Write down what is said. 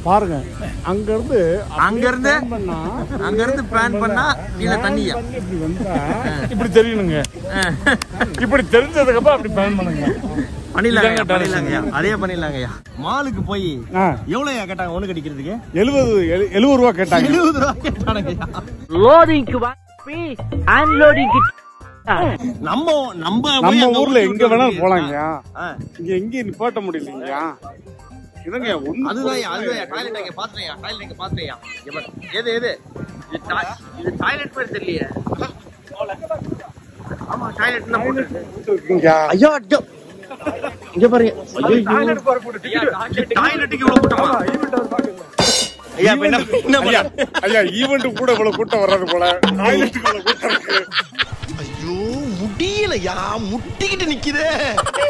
பாருங்க அங்க இருந்து அங்க இருந்து அங்க இருந்து பிளான் பண்ணா கீழே தண்ணியா இப்படி வந்தா இப்படி தெரியணுங்க இப்படி தெரிஞ்சதுக்கு அப்புறம் அப்படி பிளான் பண்ணுங்க பண்ணிடலாங்க இதாங்க பண்ணிடலாங்கய்யா அதே பண்ணிடலாங்கய்யா மாலுக்கு போய் ஆ எவ்வளோயா கேட்டாங்க ஒண்ணு கடிக்கிறதுக்கு எழுபது எழு- எழுபது ரூபா கேட்டாங்க எழுபது ரூபா கேட்டானுங்கய்யா லோடிங்க்கு வாப்பி அன்லோடிங்க்கு நம்ம நம்ம போய் நம்ம அங்க ஊர்ல ஊத்தி எங்க வேணாலும் விட்டு போலாங்க ஆ. இங்க எங்கேயும் நிப்பாட்ட முடியலைங்க இதுங்க ஒண்ணு அதுதான் அதுதான் டாய்லெட் இங்க பாத்துறேன் டாய்லெட் இங்க பாத்துறேன் எது எது இது டா- இது டாய்லெட் மாதிரி தெரியலையே ஆமா டாய்லெட் தான் போட்டு இருக்குங்க ஐயோ ஐயோ இங்க பாருங்க ஐயோ டாய்லெட்டுக்கு இவ்வளவு கூட்டமா ஐயா இப்ப என்ன என்ன ஐயா பண்ண ஐயா ஈவெண்ட் கூட இவ்வளவு கூட்டம் வர்றது போல டாய்லெட்டுக்கு இவ்வளவு கூட்டம் இருக்கு ஐயோ முடியலையா முட்டிக்கிட்டு நிக்குதே